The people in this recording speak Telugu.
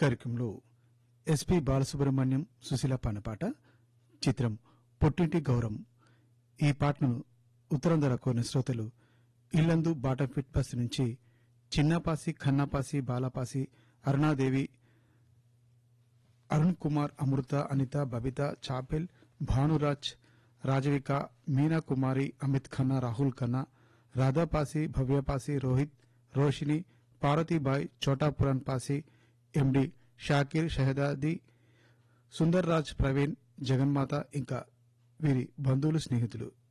కార్యక్రమంలో ఎస్పి బాలసుబ్రహ్మణ్యం సుశీల పానపాట చిత్రం పొట్టింటి గౌరవం ఈ పాటను ఉత్తరం ధర కోరిన శ్రోతలు ఇల్లందు బాటఫిట్ బస్ నుంచి చిన్నపాసి ఖన్నాపాసి బాలపాసి అరుణాదేవి అరుణ్ కుమార్ అమృత అనిత బబిత చాపెల్ భానురాజ్ రాజవిక మీనా కుమారి అమిత్ ఖన్నా రాహుల్ ఖన్నా రాధాపాసి భవ్యపాసి రోహిత్ రోషిని పార్వతీబాయ్ చోటాపురన్ పాసి ఎండి షాకీర్ షహదాది సుందర్ రాజ్ ప్రవీణ్ జగన్మాత ఇంకా వీరి బంధువులు స్నేహితులు